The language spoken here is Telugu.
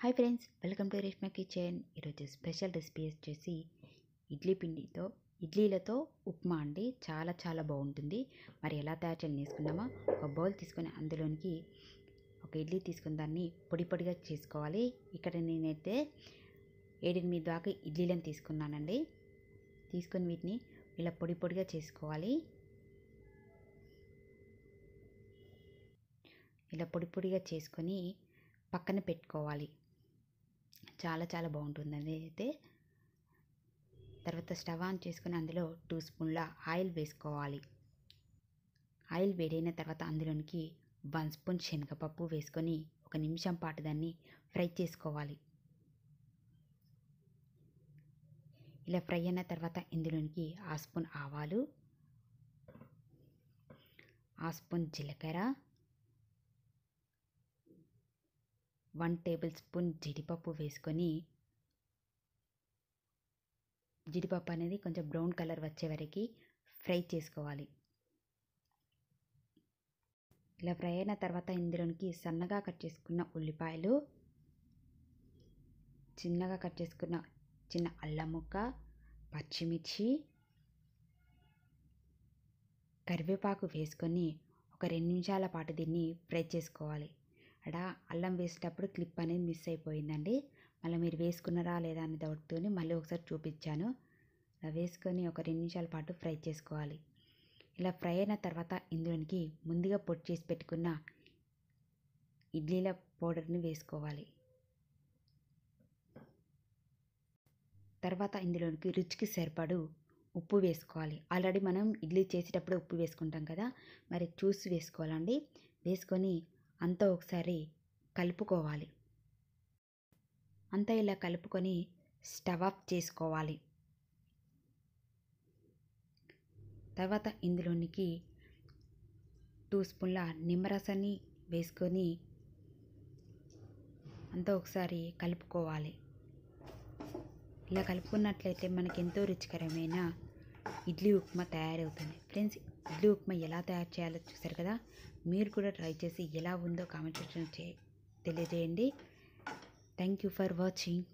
hi friends welcome to Reshma kitchen ఈరోజు స్పెషల్ రెసిపీ వచ్చేసి ఇడ్లీ పిండితో ఇడ్లీలతో ఉప్మా అండి చాలా చాలా బాగుంటుంది మరి ఎలా తయారు చేయాలి నేర్చుకుందామా ఒక బౌల్ తీసుకొని అందులోనికి ఒక ఇడ్లీ తీసుకుని దాన్ని పొడి పొడిగా చేసుకోవాలి ఇక్కడ నేనైతే ఏడెనిమిది దాకా ఇడ్లీలను తీసుకున్నానండి తీసుకొని వీటిని ఇలా పొడి పొడిగా చేసుకోవాలి ఇలా పొడి పొడిగా చేసుకొని పక్కన పెట్టుకోవాలి చాలా చాలా బాగుంటుంది అయితే తర్వాత స్టవ్ ఆన్ చేసుకుని అందులో టూ స్పూన్ల ఆయిల్ వేసుకోవాలి ఆయిల్ వేడైన తర్వాత అందులోనికి వన్ స్పూన్ శనగపప్పు వేసుకొని ఒక నిమిషం పాటు దాన్ని ఫ్రై చేసుకోవాలి ఇలా ఫ్రై అయిన తర్వాత ఇందులోనికి ఆ స్పూన్ ఆవాలు ఆ స్పూన్ జీలకర్ర వన్ టేబుల్ స్పూన్ జీడిపప్పు వేసుకొని జీడిపప్పు అనేది కొంచెం బ్రౌన్ కలర్ వచ్చే వరకు ఫ్రై చేసుకోవాలి ఇలా ఫ్రై అయిన తర్వాత ఇందులోనికి సన్నగా కట్ చేసుకున్న ఉల్లిపాయలు చిన్నగా కట్ చేసుకున్న చిన్న అల్లం ముక్క పచ్చిమిర్చి కరివేపాకు వేసుకొని ఒక రెండు నిమిషాల పాటు దీన్ని ఫ్రై చేసుకోవాలి అక్కడ అల్లం వేసేటప్పుడు క్లిప్ అనేది మిస్ అయిపోయిందండి మళ్ళీ మీరు వేసుకున్నారా లేదా అనే డౌట్తో మళ్ళీ ఒకసారి చూపించాను ఇలా వేసుకొని ఒక రెండు నిమిషాల పాటు ఫ్రై చేసుకోవాలి ఇలా ఫ్రై అయిన తర్వాత ఇందులోనికి ముందుగా పొడి చేసి పెట్టుకున్న ఇడ్లీల పౌడర్ని వేసుకోవాలి తర్వాత ఇందులోనికి రుచికి సరిపడు ఉప్పు వేసుకోవాలి ఆల్రెడీ మనం ఇడ్లీ చేసేటప్పుడు ఉప్పు వేసుకుంటాం కదా మరి చూసి వేసుకోవాలండి వేసుకొని అంతా ఒకసారి కలుపుకోవాలి అంతా ఇలా కలుపుకొని స్టవ్ ఆఫ్ చేసుకోవాలి తర్వాత ఇందులోనికి టూ స్పూన్ల నిమ్మరసాన్ని వేసుకొని అంతా ఒకసారి కలుపుకోవాలి ఇలా కలుపుకున్నట్లయితే మనకి ఎంతో రుచికరమైన ఇడ్లీ ఉప్మా తయారవుతుంది ఫ్రెండ్స్ ఇడ్లీ ఉప్మా ఎలా తయారు చేయాలో చూసారు కదా మీరు కూడా ట్రై చేసి ఎలా ఉందో కామెంట్ సెక్షన్ చే తెలియజేయండి థ్యాంక్ యూ ఫర్ వాచింగ్